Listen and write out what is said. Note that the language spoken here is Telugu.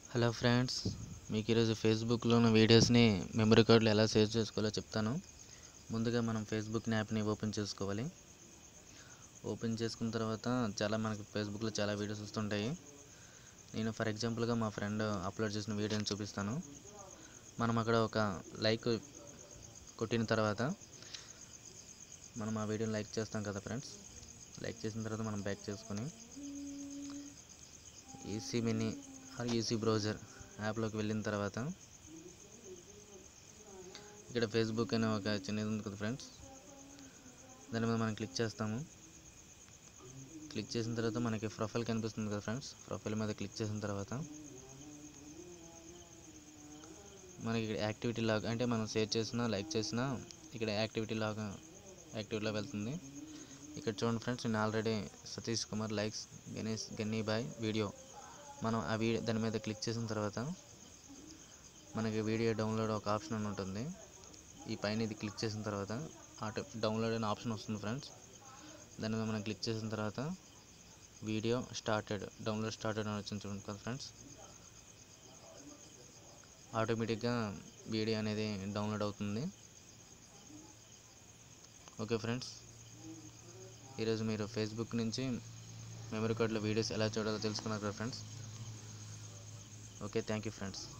హలో ఫ్రెండ్స్ మీకు ఈరోజు ఫేస్బుక్లో ఉన్న వీడియోస్ని మెమరీ కార్డులో ఎలా సేవ్ చేసుకోవాలో చెప్తాను ముందుగా మనం ఫేస్బుక్ యాప్ని ఓపెన్ చేసుకోవాలి ఓపెన్ చేసుకున్న తర్వాత చాలా మనకి ఫేస్బుక్లో చాలా వీడియోస్ వస్తుంటాయి నేను ఫర్ ఎగ్జాంపుల్గా మా ఫ్రెండ్ అప్లోడ్ చేసిన వీడియోని చూపిస్తాను మనం అక్కడ ఒక లైక్ కొట్టిన తర్వాత మనం ఆ వీడియోని లైక్ చేస్తాం కదా ఫ్రెండ్స్ లైక్ చేసిన తర్వాత మనం బ్యాక్ చేసుకొని UC mini or UC browser యాప్లోకి వెళ్ళిన తర్వాత ఇక్కడ ఫేస్బుక్ అనే ఒక చిన్నది ఉంది కదా ఫ్రెండ్స్ దాని మీద మనం క్లిక్ చేస్తాము క్లిక్ చేసిన తర్వాత మనకి ప్రొఫైల్ కనిపిస్తుంది కదా ఫ్రెండ్స్ ప్రొఫైల్ మీద క్లిక్ చేసిన తర్వాత మనకి ఇక్కడ యాక్టివిటీ లాగ్ అంటే మనం షేర్ చేసినా లైక్ చేసినా ఇక్కడ యాక్టివిటీ లాగా యాక్టివిటీలో వెళ్తుంది ఇక్కడ చూడండి ఫ్రెండ్స్ నేను already Satish Kumar likes Ganesh Ganni boy video మనం ఆ వీడియో దాని మీద క్లిక్ చేసిన తర్వాత మనకి వీడియో డౌన్లోడ్ ఒక ఆప్షన్ అని ఉంటుంది ఈ పైన ఇది క్లిక్ చేసిన తర్వాత ఆటో డౌన్లోడ్ అనే ఆప్షన్ వస్తుంది ఫ్రెండ్స్ దాని మీద మనం క్లిక్ చేసిన తర్వాత వీడియో స్టార్టెడ్ డౌన్లోడ్ స్టార్టెడ్ అని వచ్చింది చూడండి కదా ఫ్రెండ్స్ ఆటోమేటిక్గా వీడియో అనేది డౌన్లోడ్ అవుతుంది ఓకే ఫ్రెండ్స్ ఈరోజు మీరు ఫేస్బుక్ నుంచి మెమరీ కార్డులో వీడియోస్ ఎలా చూడాలో తెలుసుకున్నారు కదా friends okay thank you friends